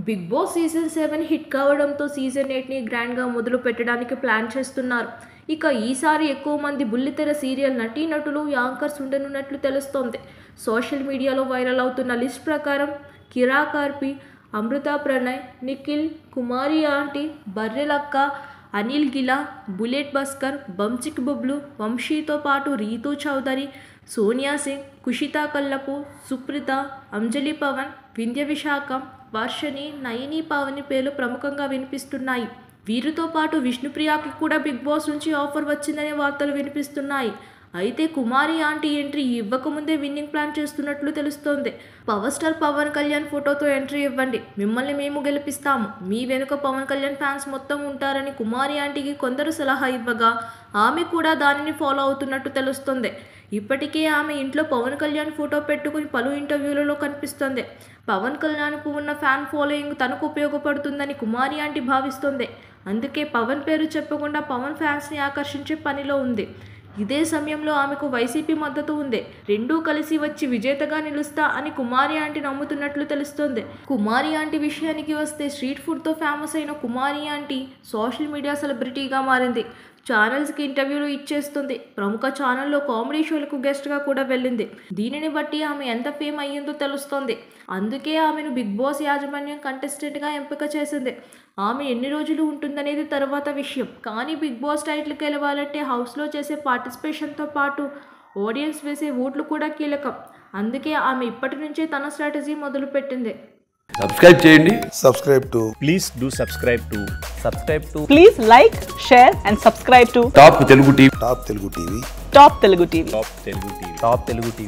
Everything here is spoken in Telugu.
Big Boss season seven hit కావడంతో సీజన్ ఎయిట్ని గ్రాండ్గా మొదలు పెట్టడానికి ప్లాన్ చేస్తున్నారు ఇక ఈసారి ఎక్కువ మంది బుల్లితెర సీరియల్ నటీనటులు యాంకర్స్ ఉండనున్నట్లు తెలుస్తోంది సోషల్ మీడియాలో వైరల్ అవుతున్న లిస్ట్ ప్రకారం కిరా కార్పి అమృత ప్రణయ్ నిఖిల్ కుమారి ఆంటీ బర్రెలక్క అనిల్ గిలా బుల్లెట్ బస్కర్ బంచిక్ బుబ్లు వంశీతో పాటు రీతూ చౌదరి సోనియా సింగ్ కుషితా కల్లపు సుప్రీత అంజలి పవన్ వింధ్య విశాఖం వర్షని నయని పవని పేర్లు ప్రముఖంగా వినిపిస్తున్నాయి వీరితో పాటు విష్ణుప్రియకి కూడా బిగ్ బాస్ నుంచి ఆఫర్ వచ్చిందనే వార్తలు వినిపిస్తున్నాయి అయితే కుమారి ఆంటీ ఎంట్రీ ఇవ్వకముందే విన్నింగ్ ప్లాన్ చేస్తున్నట్లు తెలుస్తోంది పవర్ స్టార్ పవన్ కళ్యాణ్ ఫోటోతో ఎంట్రీ ఇవ్వండి మిమ్మల్ని మేము గెలిపిస్తాము మీ వెనుక పవన్ కళ్యాణ్ ఫ్యాన్స్ మొత్తం ఉంటారని కుమారి ఆంటీకి కొందరు సలహా ఇవ్వగా ఆమె కూడా దానిని ఫాలో అవుతున్నట్టు తెలుస్తుంది ఇప్పటికే ఆమె ఇంట్లో పవన్ కళ్యాణ్ ఫోటో పెట్టుకుని పలు ఇంటర్వ్యూలలో కనిపిస్తుంది పవన్ కళ్యాణ్కు ఉన్న ఫ్యాన్ ఫాలోయింగ్ తనకు ఉపయోగపడుతుందని కుమారి ఆంటీ భావిస్తుంది అందుకే పవన్ పేరు చెప్పకుండా పవన్ ఫ్యాన్స్ని ఆకర్షించే పనిలో ఉంది ఇదే సమయంలో ఆమెకు వైసీపీ మద్దతు ఉంది రెండూ కలిసి వచ్చి విజేతగా నిలుస్తా అని కుమారి ఆంటీ నమ్ముతున్నట్లు తెలుస్తోంది కుమారి ఆంటీ విషయానికి వస్తే స్ట్రీట్ ఫుడ్తో ఫేమస్ అయిన కుమారి ఆంటీ సోషల్ మీడియా సెలబ్రిటీగా మారింది ఛానల్స్కి ఇంటర్వ్యూలు ఇచ్చేస్తుంది ప్రముఖ ఛానల్లో కామెడీ షోలకు గెస్ట్గా కూడా వెళ్ళింది దీనిని బట్టి ఆమె ఎంత ఫేమ్ అయ్యిందో తెలుస్తోంది అందుకే ఆమెను బిగ్ బాస్ యాజమాన్యం కంటెస్టెంట్గా ఎంపిక చేసింది ఆమె ఎన్ని రోజులు ఉంటుందనేది తర్వాత విషయం కానీ బిగ్ బాస్ టైటిల్కి గెలవాలంటే హౌస్లో చేసే పార్టిసిపేషన్తో పాటు ఆడియన్స్ వేసే ఓట్లు కూడా కీలకం అందుకే ఆమె ఇప్పటి నుంచే తన స్ట్రాటజీ మొదలుపెట్టింది సబ్స్క్రైబ్ చేయండి subscribe to please do subscribe to subscribe to Please like, share, and subscribe to Top Telugu TV Top Telugu TV. Top Telugu TV. top telugu tv top telugu tv